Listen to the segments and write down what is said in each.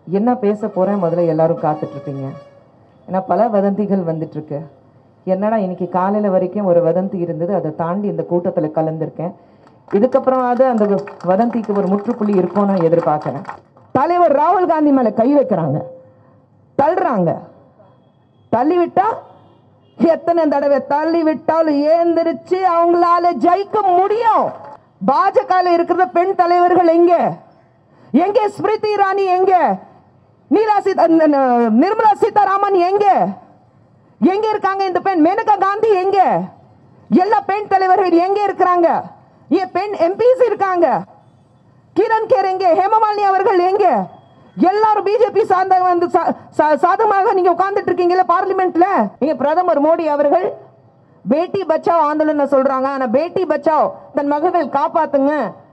என்ன பேச போகிறேன் முதல்ல எல்லாரும் காத்துட்ருப்பீங்க ஏன்னா பல வதந்திகள் வந்துட்டுருக்கு என்னடா இன்னைக்கு காலையில் வரைக்கும் ஒரு வதந்தி இருந்தது அதை தாண்டி இந்த கூட்டத்தில் கலந்துருக்கேன் இதுக்கப்புறமாவது அந்த வதந்திக்கு ஒரு முற்றுப்புள்ளி இருக்கும் நான் எதிர்பார்க்குறேன் தலைவர் ராகுல் காந்தி மேலே கை வைக்கிறாங்க தள்ளுறாங்க தள்ளி விட்டா எத்தனை தடவை தள்ளி விட்டாலும் ஏந்திரிச்சு அவங்களால ஜெயிக்க முடியும் பாஜகல இருக்கிற பெண் தலைவர்கள் எங்க எங்கே ஸ்மிருதி இரானி எங்க நீலா சீதா ந- ந- நிர்மலா சீதாராமன் எங்க எங்க இருக்காங்க இந்த பெண் மேனகா காந்தி எங்க எல்லா பெண் தலைவர்கள் எங்க இருக்கிறாங்க ஏன் பெண் எம்பிஸ் இருக்காங்க கிரண் கேர் எங்கே ஹேமமாலினி அவர்கள் எங்கே எல்லாரும் பிஜேபி சார்ந்த வந்து சா- சா- சாதகமாக நீங்க உட்கார்ந்துட்டு இருக்கீங்கல்ல பார்லிமெண்ட்ல நீங்க பிரதமர் மோடி அவர்கள் பேட்டி பச்சாவ் ஆந்தோலன் சொல்றாங்க ஆனா பேட்டி பச்சாவ் தன் மகள்கள் காப்பாத்துங்க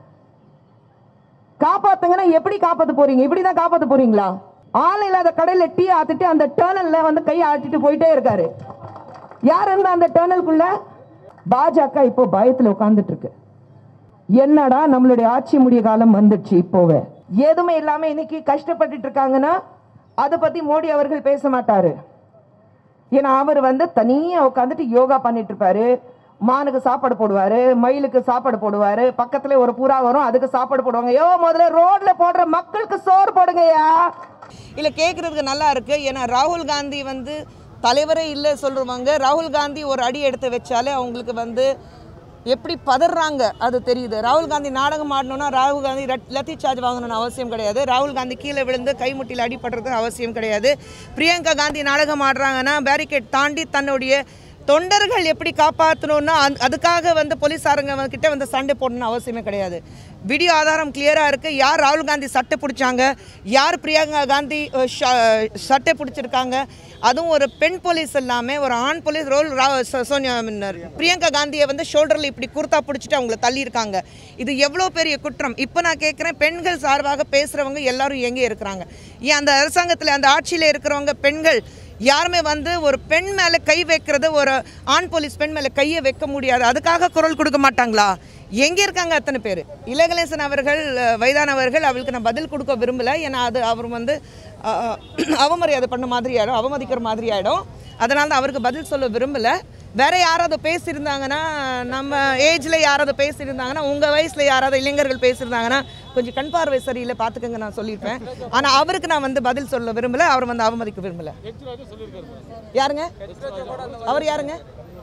காப்பாத்துங்கன்னா எப்படி காப்பாத்த போறீங்க இப்படிதான் காப்பாத்த போறீங்களா ஆள் இல்லாத கடையில டீ ஆத்திட்டு அந்த டேர்னல்ல வந்து கையை ஆட்டிட்டு போயிட்டே இருக்காரு யார் இருந்தா அந்த டேர்னலுக்குள்ள பாஜக இப்போ பயத்துல உட்கார்ந்துட்டு இருக்கு என்னடா நம்மளுடைய ஆட்சி முடிய காலம் வந்துடுச்சு இப்போவே எதுவுமே இல்லாம இன்னைக்கு கஷ்டப்பட்டுட்டு இருக்காங்கன்னா அதை பத்தி மோடி அவர்கள் பேச மாட்டாரு ஏன்னா அவர் வந்து தனியா உட்காந்துட்டு யோகா பண்ணிட்டு இருப்பாரு மானுக்கு சாப்பாடு போடுவாரு மயிலுக்கு சாப்பாடு போடுவாரு பக்கத்துல ஒரு புறா வரும் அதுக்கு சாப்பாடு போடுவாங்க யோ முதல்ல ரோட்ல போடுற மக்களுக்கு சோறு போடுங்கய்யா இல்லை கேட்குறதுக்கு நல்லா இருக்கு ஏன்னா ராகுல் காந்தி வந்து தலைவரே இல்லை சொல்லுவாங்க ராகுல் காந்தி ஒரு அடி எடுத்து வச்சாலே அவங்களுக்கு வந்து எப்படி பதறாங்க அது தெரியுது ராகுல் காந்தி நாடகம் ஆடணும்னா ராகுல் காந்தி ரத்- லத்தி சார்ஜ் வாங்கணும்னு அவசியம் கிடையாது ராகுல் காந்தி கீழே விழுந்து கைமுட்டியில் அடிபடுறது அவசியம் கிடையாது பிரியங்கா காந்தி நாடகம் ஆடுறாங்கன்னா பேரிகேட் தாண்டி தன்னுடைய தொண்டர்கள் எப்படி காப்பாற்றணும்னா அந்த- அதுக்காக வந்து போலீஸாருங்க வந்து கிட்ட வந்து சண்டை போடணும்னு அவசியமே கிடையாது வீடியோ ஆதாரம் கிளியராக இருக்குது யார் ராகுல் காந்தி சட்டை பிடிச்சாங்க யார் பிரியங்கா காந்தி அஹ், ஷ- சட்டை பிடிச்சிருக்காங்க அதுவும் ஒரு பெண் போலீஸ் இல்லாமல் ஒரு ஆண் போலீஸ் ரோல் ரா சோ- சோனியா மின்னர் பிரியங்கா காந்தியை வந்து ஷோல்டரில் இப்படி குர்த்தா பிடிச்சிட்டு அவங்கள தள்ளியிருக்காங்க இது எவ்வளோ பெரிய குற்றம் இப்போ நான் கேட்குறேன் பெண்கள் சார்பாக பேசுகிறவங்க எல்லாரும் எங்கே இருக்கிறாங்க ஏன் அந்த அரசாங்கத்தில் அந்த ஆட்சியில் இருக்கிறவங்க பெண்கள் யாருமே வந்து ஒரு பெண் மேலே கை வைக்கிறது ஒரு ஆண் போலீஸ் பெண் மேலே கையை வைக்க முடியாது அதுக்காக குரல் கொடுக்க மாட்டாங்களா எங்கே இருக்காங்க அத்தனை பேர் இலகணேசன் அவர்கள் அஹ், வயதானவர்கள் அவளுக்கு நான் பதில் கொடுக்க விரும்பலை ஏன்னா அது அவர் வந்து அஹ், அவமரியாதை பண்ண மாதிரி ஆகிடும் அவமதிக்கிற மாதிரி ஆகிடும் அதனால தான் அவருக்கு பதில் சொல்ல விரும்பலை வேற யாராவது பேசியிருந்தாங்கன்னா நம்ம ஏஜில் யாராவது பேசியிருந்தாங்கன்னா உங்கள் வயசில் யாராவது இளைஞர்கள் பேசியிருந்தாங்கன்னா கொஞ்சம் கண் பார்வை சரியில்லை பார்த்துக்கங்க நான் சொல்லியிருப்பேன் ஆனால் அவருக்கு நான் வந்து பதில் சொல்ல விரும்பலை அவர் வந்து அவமதிக்க விரும்பலை யாருங்க அவர் யாருங்க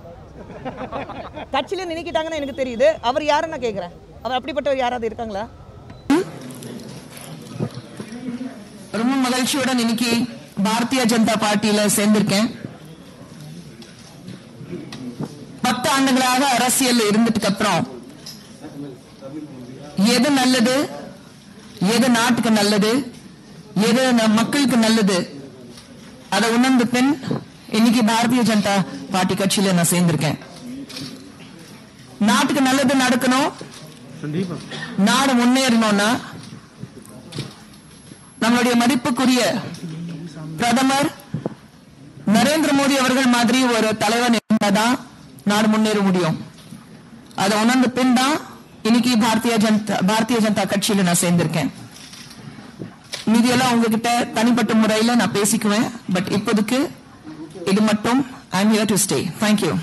கட்சியில நினைக்கிட்டாங்கன்னு எனக்கு தெரியுது அவர் யாருன்னு நான் கேட்குறேன் அவர் அப்படிப்பட்டவர் யாராவது இருக்காங்களா ரொம்ப மகிழ்ச்சியுடன் இன்னைக்கு பாரதிய ஜனதா பார்ட்டியில சேர்ந்திருக்கேன் பத்து ஆண்டுகளாக அரசியல் இருந்ததுக்கு அப்புறம் எது நல்லது எது நாட்டுக்கு நல்லது எது நம் மக்களுக்கு நல்லது அதை உணர்ந்த பின் இன்னைக்கு பாரதிய ஜனதா பார்ட்டி கட்சியில நான் சேர்ந்திருக்கேன் நாட்டுக்கு நல்லது நடக்கணும் நாடு முன்னேறணும்னா நம்மளுடைய மதிப்புக்குரிய பிரதமர் நரேந்திர மோடி அவர்கள் மாதிரி ஒரு தலைவன் இருந்தாதான் நாடு முன்னேற முடியும் அதை உணர்ந்த பின் தான் இன்னைக்கு பாரதிய ஜனதா பாரதிய ஜனதா கட்சியில நான் சேர்ந்திருக்கேன் மீதியெல்லாம் உங்ககிட்ட தனிப்பட்ட முறையில நான் பேசிக்குவேன் பட் இப்போதைக்கு இது மட்டும் I am here to stay thank you